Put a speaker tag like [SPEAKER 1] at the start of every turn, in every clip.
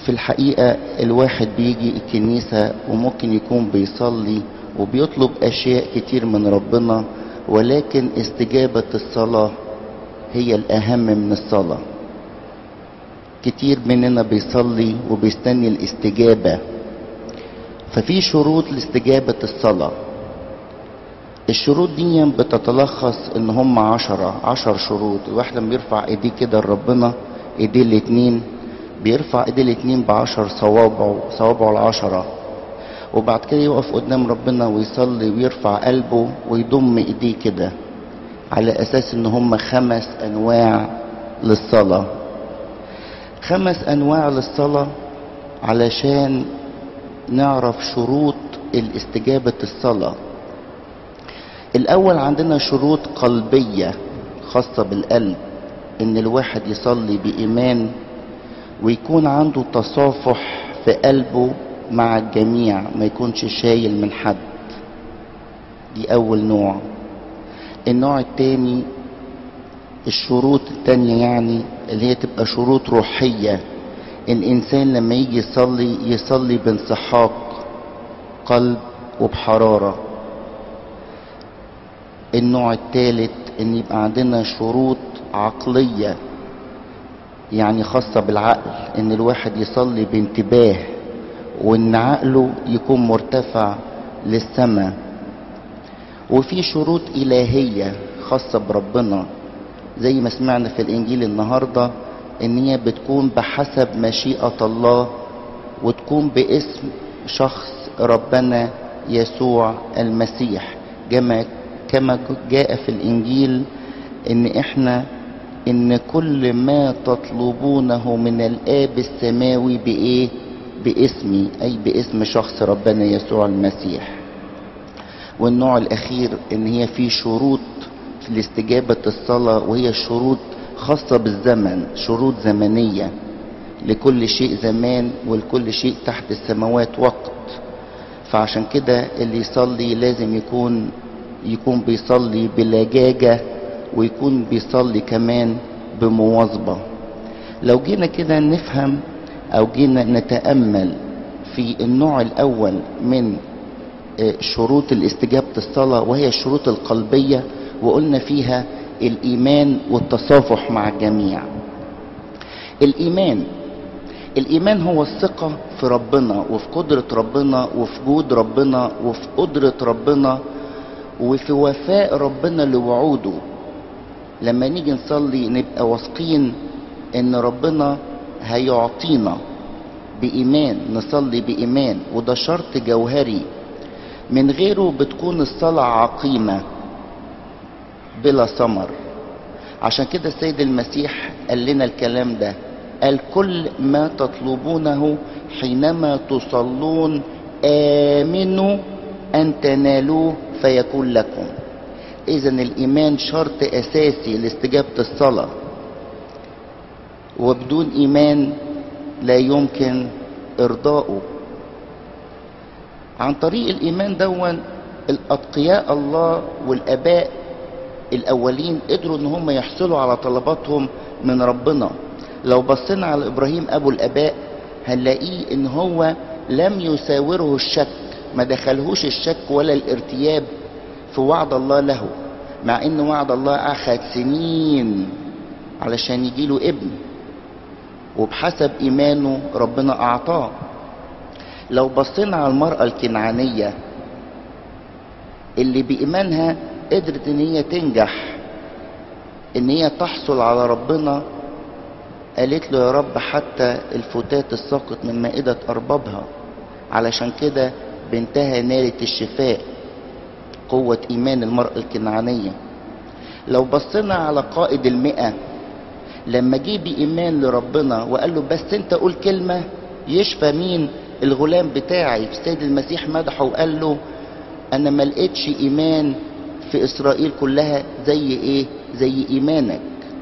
[SPEAKER 1] في الحقيقة الواحد بيجي الكنيسة وممكن يكون بيصلي وبيطلب أشياء كتير من ربنا ولكن استجابة الصلاة هي الأهم من الصلاة كتير مننا بيصلي وبيستني الاستجابة ففي شروط لاستجابة الصلاة الشروط دي بتتلخص ان هم عشرة عشر شروط الواحد لما بيرفع ايديه كده لربنا ايديه الاتنين بيرفع ايديه الاتنين بعشر صوابعه صوابعه العشرة وبعد كده يقف قدام ربنا ويصلي ويرفع قلبه ويضم ايديه كده على اساس ان هم خمس انواع للصلاة خمس انواع للصلاة علشان نعرف شروط الاستجابة الصلاة الاول عندنا شروط قلبية خاصة بالقلب ان الواحد يصلي بايمان ويكون عنده تصافح في قلبه مع الجميع ما يكونش شايل من حد دي اول نوع النوع التاني الشروط التانية يعني اللي هي تبقى شروط روحية الانسان لما يجي يصلي يصلي بانسحاق قلب وبحرارة النوع الثالث ان يبقى عندنا شروط عقلية يعني خاصة بالعقل ان الواحد يصلي بانتباه وان عقله يكون مرتفع للسماء وفي شروط الهية خاصة بربنا زي ما سمعنا في الانجيل النهاردة ان هي بتكون بحسب مشيئة الله وتكون باسم شخص ربنا يسوع المسيح كما كما جاء في الانجيل ان احنا ان كل ما تطلبونه من الاب السماوي بايه باسمي اي باسم شخص ربنا يسوع المسيح والنوع الاخير ان هي في شروط لاستجابة الصلاة وهي شروط خاصة بالزمن شروط زمنية لكل شيء زمان ولكل شيء تحت السماوات وقت فعشان كده اللي يصلي لازم يكون يكون بيصلي بلجاجة ويكون بيصلي كمان بمواظبة لو جينا كده نفهم او جينا نتأمل في النوع الاول من شروط الاستجابة الصلاة وهي الشروط القلبية وقلنا فيها الايمان والتصافح مع الجميع الايمان الايمان هو الثقة في ربنا وفي قدرة ربنا وفي جود ربنا وفي قدرة ربنا وفي وفاء ربنا لوعوده لما نيجي نصلي نبقى واثقين ان ربنا هيعطينا بإيمان نصلي بإيمان وده شرط جوهري من غيره بتكون الصلاة عقيمة بلا ثمر عشان كده السيد المسيح قال لنا الكلام ده قال كل ما تطلبونه حينما تصلون آمنوا أن تنالوه فيكون لكم إذا الإيمان شرط أساسي لاستجابة الصلاة وبدون إيمان لا يمكن إرضاؤه عن طريق الإيمان دون الأتقياء الله والآباء الأولين قدروا إن هم يحصلوا على طلباتهم من ربنا لو بصينا على إبراهيم أبو الآباء هنلاقيه إن هو لم يساوره الشك ما دخلهوش الشك ولا الارتياب في وعد الله له مع ان وعد الله اخذ سنين علشان يجيله ابن وبحسب ايمانه ربنا اعطاه لو بصينا على المرأة الكنعانية اللي بإيمانها قدرت ان هي تنجح ان هي تحصل على ربنا قالت له يا رب حتى الفتات الساقط من مائدة أربابها علشان كده بنتها نالت الشفاء قوة إيمان المرأة الكنعانية لو بصينا على قائد المئة لما جه بإيمان لربنا وقال له بس أنت قول كلمة يشفى مين الغلام بتاعي السيد المسيح مدحه وقال له أنا ما لقيتش إيمان في إسرائيل كلها زي إيه زي إيمانك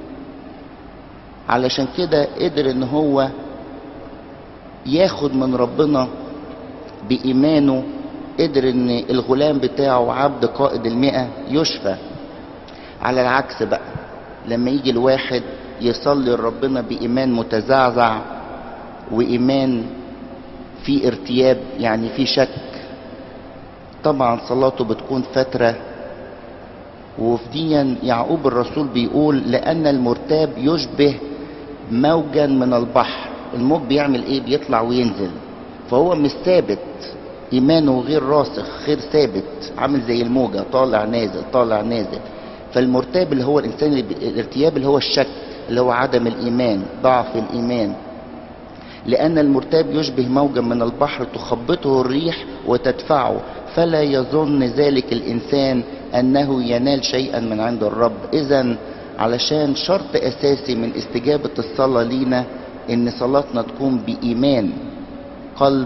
[SPEAKER 1] علشان كده قدر إن هو ياخد من ربنا بإيمانه قدر ان الغلام بتاعه عبد قائد المئة يشفى على العكس بقى لما يجي الواحد يصلي لربنا بإيمان متزعزع وإيمان في ارتياب يعني في شك طبعا صلاته بتكون فترة وفي ديا يعقوب الرسول بيقول لأن المرتاب يشبه موجا من البحر الموج بيعمل ايه بيطلع وينزل فهو مش ثابت ايمانه غير راسخ غير ثابت عامل زي الموجة طالع نازل طالع نازل فالمرتاب اللي هو الانسان اللي بي... الارتياب اللي هو الشك اللي هو عدم الايمان ضعف الايمان لان المرتاب يشبه موجا من البحر تخبطه الريح وتدفعه فلا يظن ذلك الانسان انه ينال شيئا من عند الرب اذا علشان شرط اساسي من استجابة الصلاة لينا ان صلاتنا تكون بايمان قلب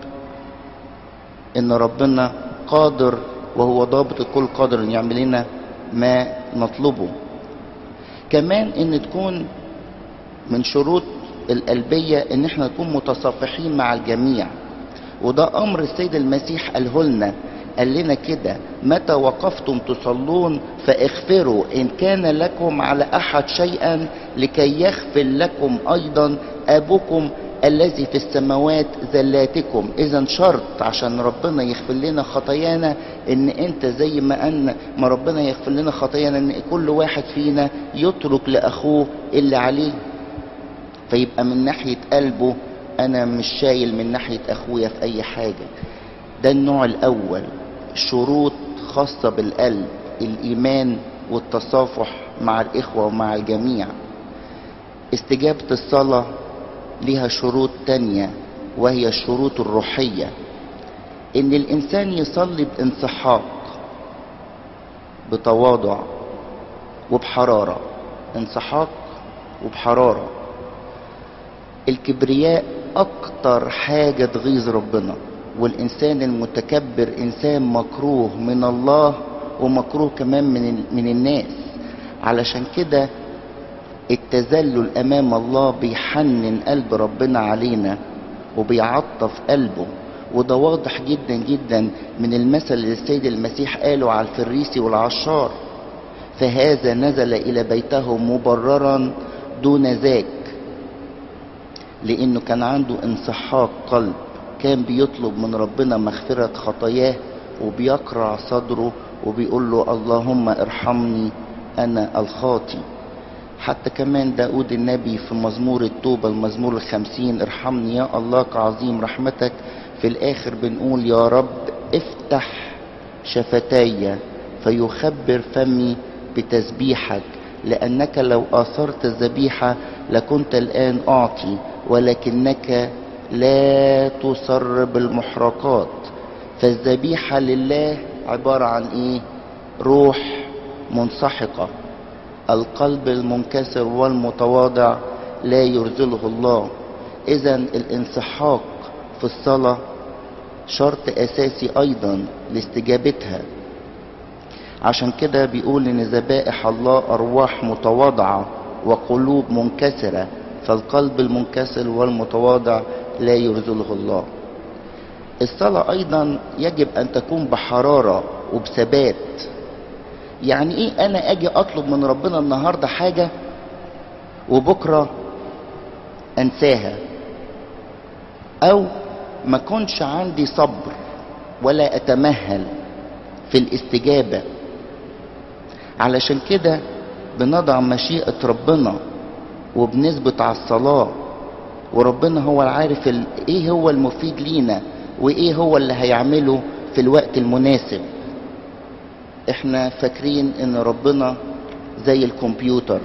[SPEAKER 1] ان ربنا قادر وهو ضابط الكل قادر ان يعمل لنا ما نطلبه كمان ان تكون من شروط القلبية ان احنا نكون متصافحين مع الجميع وده امر السيد المسيح قاله لنا قال لنا كده متى وقفتم تصلون فاغفروا ان كان لكم على احد شيئا لكي يغفر لكم ايضا ابوكم الذي في السماوات ذلاتكم اذا شرط عشان ربنا يغفر لنا خطايانا ان انت زي ما ان ما ربنا يغفر لنا خطايانا ان كل واحد فينا يترك لاخوه اللي عليه فيبقى من ناحية قلبه انا مش شايل من ناحية اخويا في اي حاجة ده النوع الاول شروط خاصة بالقلب الايمان والتصافح مع الاخوة ومع الجميع استجابة الصلاة لها شروط تانية وهي الشروط الروحية ان الانسان يصلي بانسحاق بتواضع وبحرارة انسحاق وبحرارة الكبرياء اكتر حاجة تغيظ ربنا والانسان المتكبر انسان مكروه من الله ومكروه كمان من, من الناس علشان كده التذلل امام الله بيحنن قلب ربنا علينا وبيعطف قلبه وده واضح جدا جدا من المثل اللي السيد المسيح قاله على الفريسي والعشار فهذا نزل الى بيته مبررا دون ذاك لانه كان عنده انسحاق قلب كان بيطلب من ربنا مغفرة خطاياه وبيقرع صدره وبيقول له اللهم ارحمني انا الخاطي حتى كمان داود النبي في مزمور التوبة المزمور الخمسين ارحمني يا الله كعظيم رحمتك في الاخر بنقول يا رب افتح شفتاي فيخبر فمي بتسبيحك لانك لو اثرت الذبيحة لكنت الان اعطي ولكنك لا تصر بالمحرقات فالذبيحة لله عبارة عن ايه روح منسحقة القلب المنكسر والمتواضع لا يرزله الله اذا الانسحاق في الصلاة شرط اساسي ايضا لاستجابتها عشان كده بيقول ان ذبائح الله ارواح متواضعة وقلوب منكسرة فالقلب المنكسر والمتواضع لا يرزله الله الصلاة ايضا يجب ان تكون بحرارة وبثبات يعني ايه انا اجي اطلب من ربنا النهاردة حاجة وبكرة انساها او ما كنش عندي صبر ولا اتمهل في الاستجابة علشان كده بنضع مشيئة ربنا وبنثبت على الصلاة وربنا هو العارف ال... ايه هو المفيد لينا وايه هو اللي هيعمله في الوقت المناسب احنا فاكرين ان ربنا زي الكمبيوتر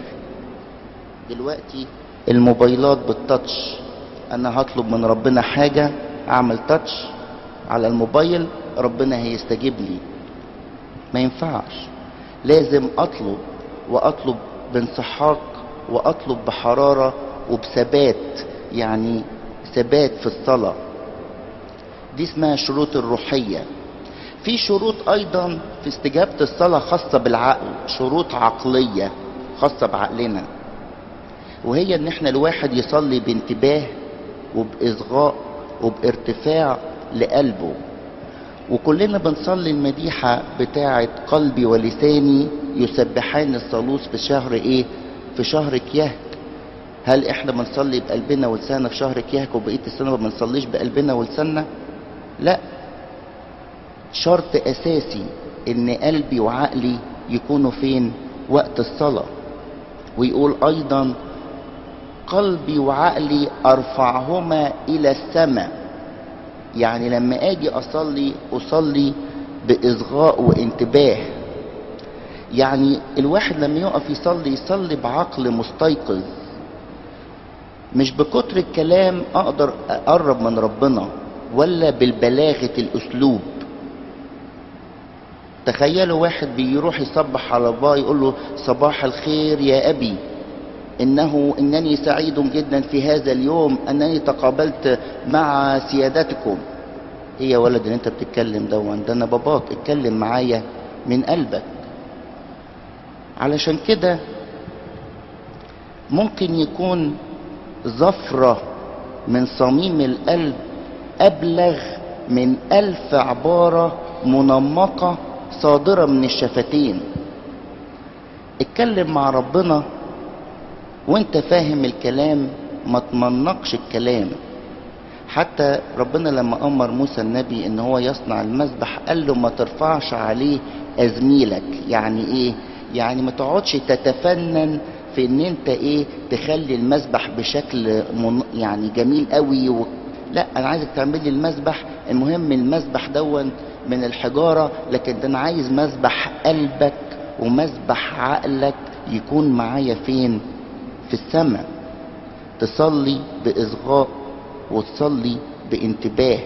[SPEAKER 1] دلوقتي الموبايلات بالتاتش انا هطلب من ربنا حاجة اعمل تاتش على الموبايل ربنا هيستجيب لي ما ينفعش لازم اطلب واطلب بانسحاق واطلب بحرارة وبثبات يعني ثبات في الصلاة دي اسمها شروط الروحية في شروط ايضا في استجابة الصلاة خاصة بالعقل شروط عقلية خاصة بعقلنا وهي ان احنا الواحد يصلي بانتباه وبإصغاء وبارتفاع لقلبه وكلنا بنصلي المديحة بتاعة قلبي ولساني يسبحان الثالوث في شهر ايه في شهر كيهت هل احنا بنصلي بقلبنا ولساننا في شهر كيهك وبقيه السنه ما بنصليش بقلبنا ولساننا لا شرط اساسي ان قلبي وعقلي يكونوا فين وقت الصلاه ويقول ايضا قلبي وعقلي ارفعهما الى السماء يعني لما اجي اصلي اصلي باصغاء وانتباه يعني الواحد لما يقف يصلي يصلي بعقل مستيقظ مش بكتر الكلام اقدر اقرب من ربنا ولا بالبلاغة الاسلوب تخيلوا واحد بيروح يصبح على الله يقول له صباح الخير يا ابي انه انني سعيد جدا في هذا اليوم انني تقابلت مع سيادتكم ايه يا ولد اللي انت بتتكلم دون ده انا باباك اتكلم معايا من قلبك علشان كده ممكن يكون زفرة من صميم القلب أبلغ من ألف عبارة منمقة صادرة من الشفتين اتكلم مع ربنا وانت فاهم الكلام ما تمنقش الكلام حتى ربنا لما امر موسى النبي ان هو يصنع المذبح قال له ما ترفعش عليه ازميلك يعني ايه يعني ما تقعدش تتفنن في ان انت ايه تخلي المذبح بشكل من يعني جميل قوي و... لا انا عايزك تعمل لي المذبح المهم المذبح دون من الحجاره لكن ده انا عايز مذبح قلبك ومذبح عقلك يكون معايا فين في السماء تصلي باصغاء وتصلي بانتباه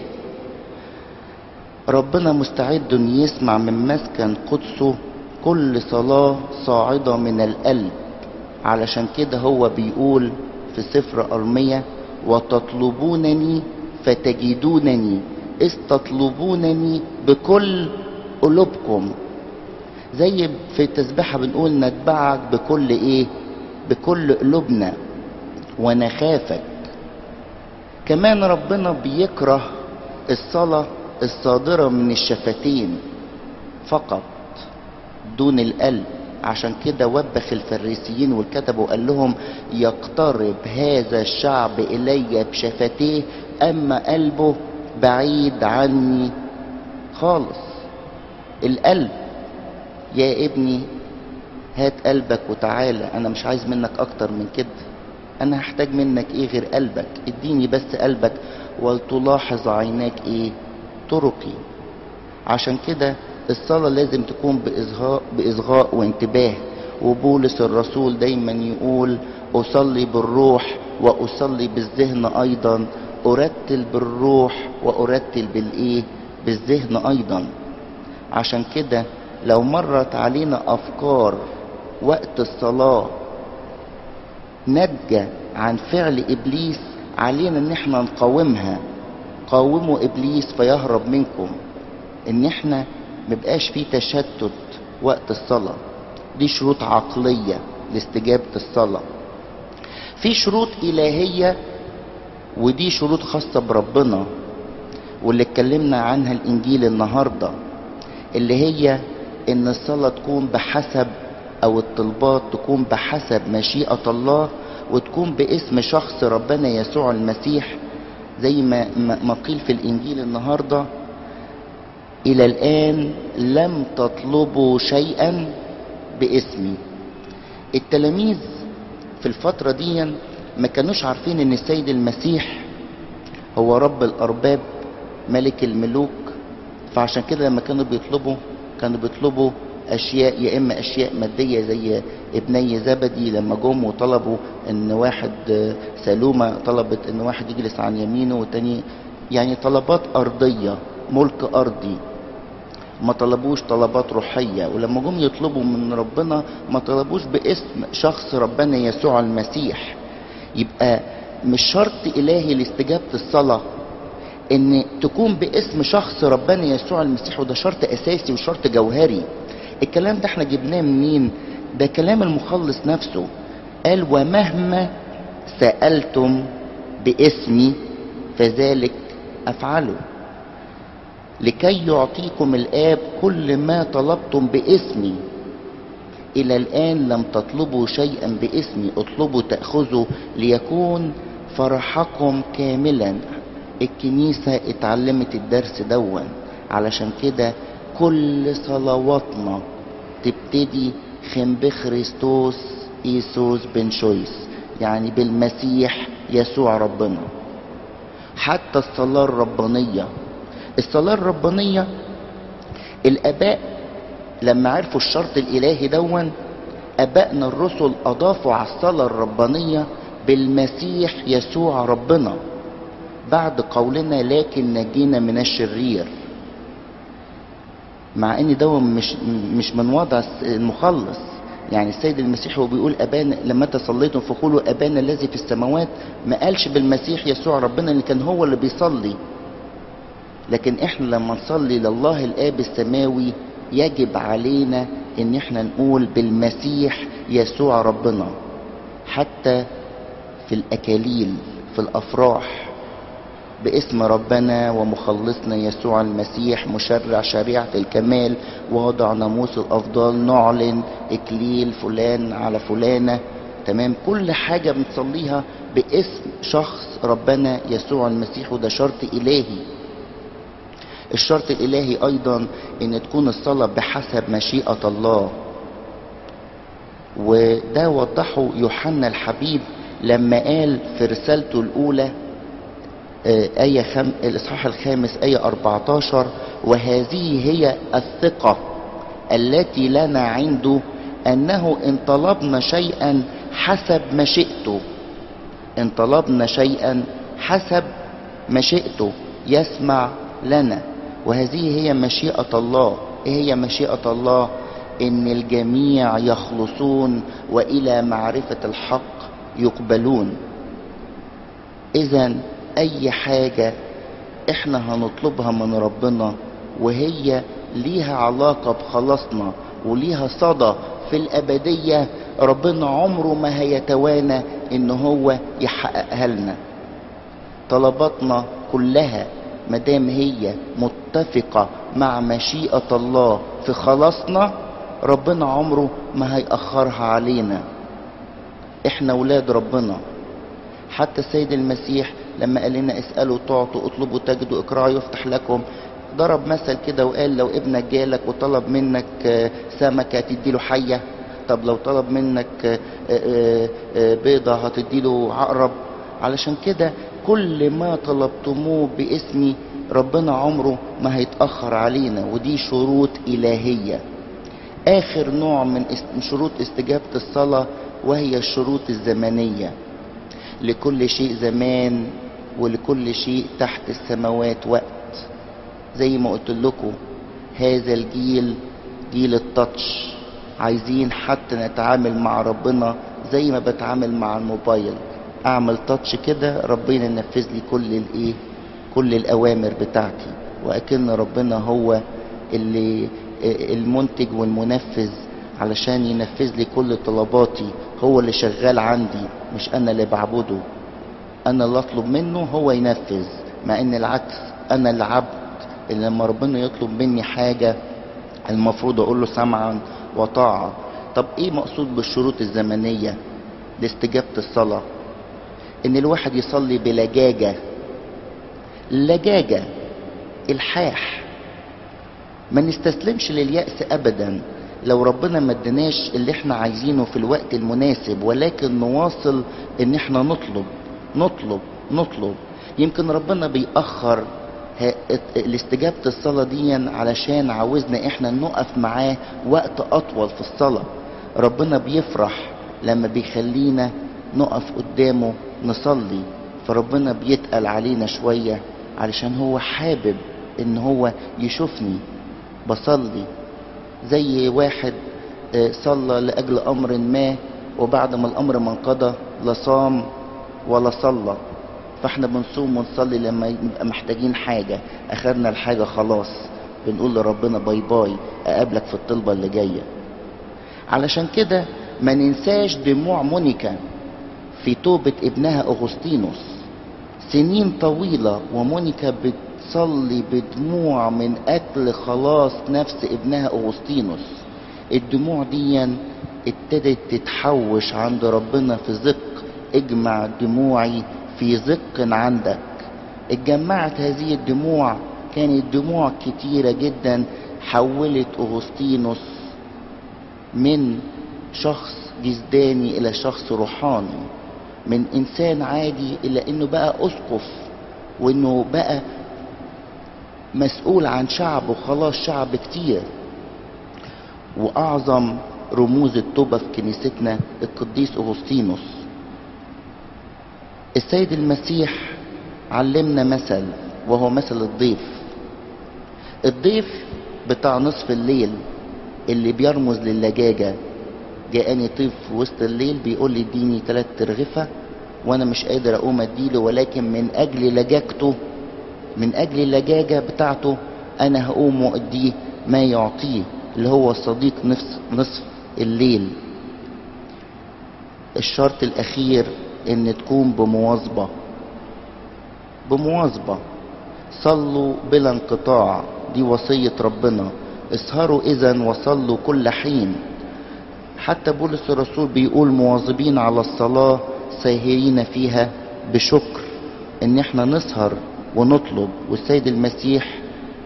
[SPEAKER 1] ربنا مستعد يسمع من مسكن قدسه كل صلاة صاعدة من القلب علشان كده هو بيقول في سفر أرمية وتطلبونني فتجدونني إذ تطلبونني بكل قلوبكم زي في التسبيحة بنقول نتبعك بكل إيه بكل قلوبنا ونخافك كمان ربنا بيكره الصلاة الصادرة من الشفتين فقط دون القلب عشان كده وبخ الفريسيين والكتب وقال لهم يقترب هذا الشعب إلي بشفتيه أما قلبه بعيد عني خالص القلب يا ابني هات قلبك وتعالى أنا مش عايز منك أكتر من كده أنا هحتاج منك إيه غير قلبك اديني بس قلبك ولتلاحظ عيناك إيه طرقي عشان كده الصلاة لازم تكون بإصغاء, بإصغاء وانتباه وبولس الرسول دايما يقول أصلي بالروح وأصلي بالذهن أيضا أرتل بالروح وأرتل بالإيه بالذهن أيضا عشان كده لو مرت علينا أفكار وقت الصلاة ناتجة عن فعل إبليس علينا إن احنا نقاومها قاوموا إبليس فيهرب منكم إن احنا مبقاش فيه تشتت وقت الصلاة دي شروط عقلية لاستجابة الصلاة في شروط إلهية ودي شروط خاصة بربنا واللي اتكلمنا عنها الإنجيل النهاردة اللي هي إن الصلاة تكون بحسب أو الطلبات تكون بحسب مشيئة الله وتكون باسم شخص ربنا يسوع المسيح زي ما ما قيل في الإنجيل النهارده إلى الآن لم تطلبوا شيئا باسمي التلاميذ في الفترة دي ما كانوش عارفين ان السيد المسيح هو رب الأرباب ملك الملوك فعشان كده لما كانوا بيطلبوا كانوا بيطلبوا أشياء يا إما أشياء مادية زي ابني زبدي لما جم وطلبوا إن واحد سلومة طلبت إن واحد يجلس عن يمينه والتاني يعني طلبات أرضية ملك أرضي ما طلبوش طلبات روحية ولما جم يطلبوا من ربنا ما طلبوش باسم شخص ربنا يسوع المسيح يبقى مش شرط إلهي لاستجابة الصلاة ان تكون باسم شخص ربنا يسوع المسيح وده شرط اساسي وشرط جوهري الكلام ده احنا جبناه منين ده كلام المخلص نفسه قال ومهما سألتم باسمي فذلك افعله لكي يعطيكم الآب كل ما طلبتم باسمي إلى الآن لم تطلبوا شيئا باسمي اطلبوا تأخذوا ليكون فرحكم كاملا الكنيسة اتعلمت الدرس دون علشان كده كل صلواتنا تبتدي خم بخريستوس إيسوس بن شويس يعني بالمسيح يسوع ربنا حتى الصلاة الربانية الصلاة الربانية الآباء لما عرفوا الشرط الإلهي دون أبائنا الرسل أضافوا على الصلاة الربانية بالمسيح يسوع ربنا بعد قولنا لكن نجينا من الشرير مع ان ده مش مش من وضع المخلص يعني السيد المسيح هو بيقول ابانا لما انت صليتم فقولوا ابانا الذي في السماوات ما قالش بالمسيح يسوع ربنا اللي كان هو اللي بيصلي لكن احنا لما نصلي لله الاب السماوي يجب علينا ان احنا نقول بالمسيح يسوع ربنا حتى في الاكاليل في الافراح باسم ربنا ومخلصنا يسوع المسيح مشرع شريعة الكمال وضع ناموس الأفضال نعلن إكليل فلان على فلانة تمام كل حاجة بنصليها باسم شخص ربنا يسوع المسيح وده شرط إلهي الشرط الإلهي أيضا أن تكون الصلاة بحسب مشيئة الله وده وضحه يوحنا الحبيب لما قال في رسالته الأولى آية خم... الإصحاح الخامس آية 14 وهذه هي الثقة التي لنا عنده أنه إن طلبنا شيئا حسب مشيئته إن طلبنا شيئا حسب مشيئته يسمع لنا وهذه هي مشيئة الله إيه هي مشيئة الله إن الجميع يخلصون وإلى معرفة الحق يقبلون إذا اي حاجة احنا هنطلبها من ربنا وهي ليها علاقة بخلاصنا وليها صدى في الابدية ربنا عمره ما هيتوانى ان هو يحققها لنا طلباتنا كلها مدام هي متفقة مع مشيئة الله في خلاصنا ربنا عمره ما هيأخرها علينا احنا ولاد ربنا حتى السيد المسيح لما قال لنا اسألوا تعطوا اطلبوا تجدوا اقرأوا يفتح لكم ضرب مثل كده وقال لو ابنك جالك وطلب منك سمكة تديله حية طب لو طلب منك بيضة هتديله عقرب علشان كده كل ما طلبتموه باسمي ربنا عمره ما هيتأخر علينا ودي شروط إلهية آخر نوع من شروط استجابة الصلاة وهي الشروط الزمنية لكل شيء زمان ولكل شيء تحت السماوات وقت زي ما قلت لكم هذا الجيل جيل التاتش عايزين حتى نتعامل مع ربنا زي ما بتعامل مع الموبايل اعمل تاتش كده ربنا ينفذ لي كل الايه كل الاوامر بتاعتي واكن ربنا هو اللي المنتج والمنفذ علشان ينفذ لي كل طلباتي هو اللي شغال عندي مش انا اللي بعبده انا اللي اطلب منه هو ينفذ مع ان العكس انا العبد اللي لما ربنا يطلب مني حاجة المفروض اقول له سمعا وطاعة طب ايه مقصود بالشروط الزمنية لاستجابة الصلاة ان الواحد يصلي بلجاجة لجاجة الحاح ما نستسلمش لليأس ابدا لو ربنا ما ادناش اللي احنا عايزينه في الوقت المناسب ولكن نواصل ان احنا نطلب نطلب نطلب يمكن ربنا بيأخر الاستجابة الصلاة دي علشان عاوزنا احنا نقف معاه وقت اطول في الصلاة ربنا بيفرح لما بيخلينا نقف قدامه نصلي فربنا بيتقل علينا شوية علشان هو حابب ان هو يشوفني بصلي زي واحد صلى لأجل أمر ما وبعد ما الأمر ما انقضى لا صام ولا صلى فاحنا بنصوم ونصلي لما نبقى محتاجين حاجة أخدنا الحاجة خلاص بنقول لربنا باي باي أقابلك في الطلبة اللي جاية علشان كده ما ننساش دموع مونيكا في توبة ابنها أغسطينوس سنين طويلة ومونيكا بتصلي بدموع من أجل خلاص نفس ابنها أغسطينوس الدموع دي ابتدت تتحوش عند ربنا في زق اجمع دموعي في زق عندك اتجمعت هذه الدموع كانت دموع كتيرة جدا حولت أغسطينوس من شخص جسداني إلى شخص روحاني من إنسان عادي إلى إنه بقى أسقف وإنه بقى مسؤول عن شعب وخلاص شعب كتير وأعظم رموز التوبة في كنيستنا القديس أغسطينوس السيد المسيح علمنا مثل وهو مثل الضيف الضيف بتاع نصف الليل اللي بيرمز للجاجة جاءني طيف في وسط الليل بيقول لي اديني تلات ترغفة وانا مش قادر اقوم اديله ولكن من اجل لجاجته من اجل اللجاجة بتاعته انا هقوم واديه ما يعطيه اللي هو صديق نصف, نصف الليل الشرط الاخير ان تكون بمواظبة بمواظبة صلوا بلا انقطاع دي وصية ربنا اسهروا اذا وصلوا كل حين حتى بولس الرسول بيقول مواظبين على الصلاة ساهرين فيها بشكر ان احنا نسهر ونطلب والسيد المسيح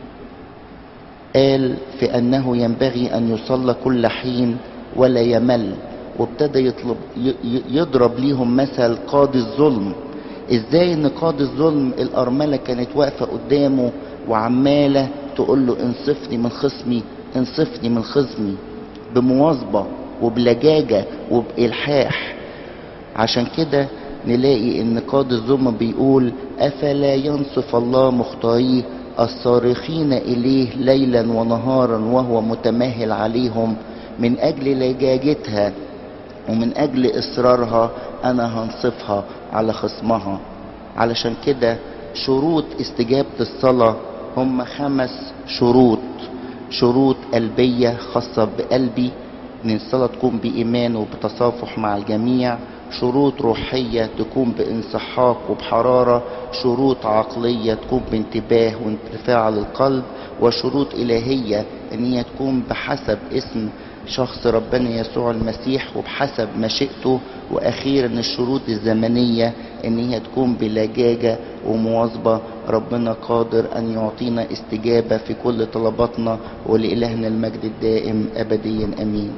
[SPEAKER 1] قال في انه ينبغي ان يصلى كل حين ولا يمل وابتدى يطلب يضرب ليهم مثل قاضي الظلم ازاي ان قاضي الظلم الارمله كانت واقفه قدامه وعماله تقول له انصفني من خصمي انصفني من خصمي بمواظبه وبلجاجه وبالحاح عشان كده نلاقي ان قاضي الظلم بيقول افلا ينصف الله مختاريه الصارخين اليه ليلا ونهارا وهو متمهل عليهم من اجل لجاجتها ومن اجل اصرارها انا هنصفها على خصمها علشان كده شروط استجابة الصلاة هم خمس شروط شروط قلبية خاصة بقلبي ان الصلاة تكون بإيمان وبتصافح مع الجميع شروط روحية تكون بانسحاق وبحرارة شروط عقلية تكون بانتباه وانتفاع للقلب وشروط إلهية ان هي تكون بحسب اسم شخص ربنا يسوع المسيح وبحسب مشيئته واخيرا الشروط الزمنية ان هي تكون بلجاجة ومواظبة ربنا قادر ان يعطينا استجابة في كل طلباتنا ولإلهنا المجد الدائم ابديا امين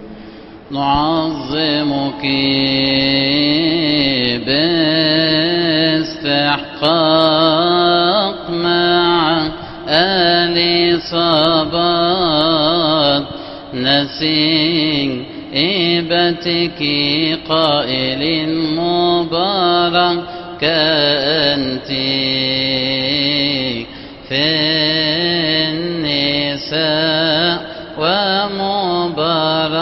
[SPEAKER 2] نعظمك باستحقاق مع آل صبات نسيج إبتك قائل مبارك أنت في النساء